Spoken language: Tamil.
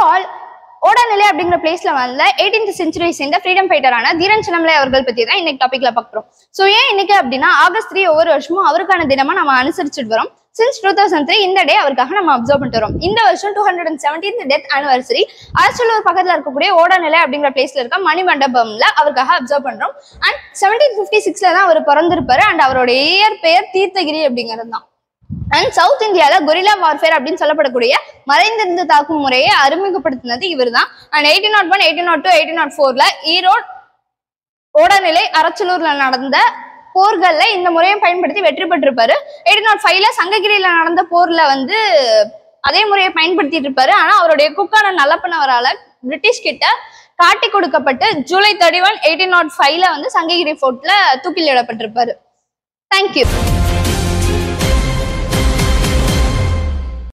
ஆல் ஓடாநிலை அப்படிங்கிற பிளேஸ்ல வந்த எயிட்டீன்த் செஞ்சுரி சேர்ந்த ஃப்ரீடம் ஃபைட்டரான தீரன் சின்னமலை அவர்கள் பத்தி தான் இன்னைக்கு டாபிக்ல பார்க்குறோம் ஸோ ஏன் இன்னைக்கு அப்படின்னா ஆகஸ்ட் த்ரீ ஒவ்வொரு வருஷமும் அவருக்கான தினமா நம்ம அனுசரிச்சுட்டு வரோம் சின்ஸ் டூ தௌசண்ட் த்ரீ இந்த டே அவருக்காக நம்ம அப்சர்வ் பண்ணிட்டு வரோம் இந்த வருஷம் two hundred and seventeenth death anniversary Arasalur பக்கத்துல இருக்கக்கூடிய ஓடாநிலை அப்படிங்கிற பிளேஸ்ல இருக்க மணிமண்டபம்ல அவருக்காக அப்சர்வ் பண்றோம் அண்ட் செவன்டீன் ஃபிஃப்டி சிக்ஸ்ல தான் அவர் பிறந்திருப்பாரு அண்ட் அவரோட இயர் பெயர் தீர்த்தகிரி அப்படிங்கிறது தான் அண்ட் சவுத் இந்தியால கொரில்லா வார்ஃபேர் அப்படின்னு சொல்லப்படக்கூடிய மறைந்திருந்து தாக்கும் முறையை அறிமுகப்படுத்தினது இவர் தான் and eighteen nought one eighteen nought two eighteen nought ஃபோர்ல ஈரோடு ஓடநிலை அரச்சலூர்ல நடந்த போர்கள்ல இந்த முறையை பயன்படுத்தி வெற்றி பெற்றிருப்பாரு எயிட்டீன் நாட் ஃபைவ்ல சங்ககிரியில நடந்த போர்ல வந்து அதே முறையை பயன்படுத்திட்டு இருப்பாரு ஆனா அவருடைய குக்கான நல்லப்பனவரால பிரிட்டிஷ் கிட்ட காட்டி கொடுக்கப்பட்டு July thirty one eighteen nought ஃபைவ்ல வந்து சங்ககிரி ஃபோர்ட்ல தூக்கிலிடப்பட்டிருப்பாரு தேங்க்யூ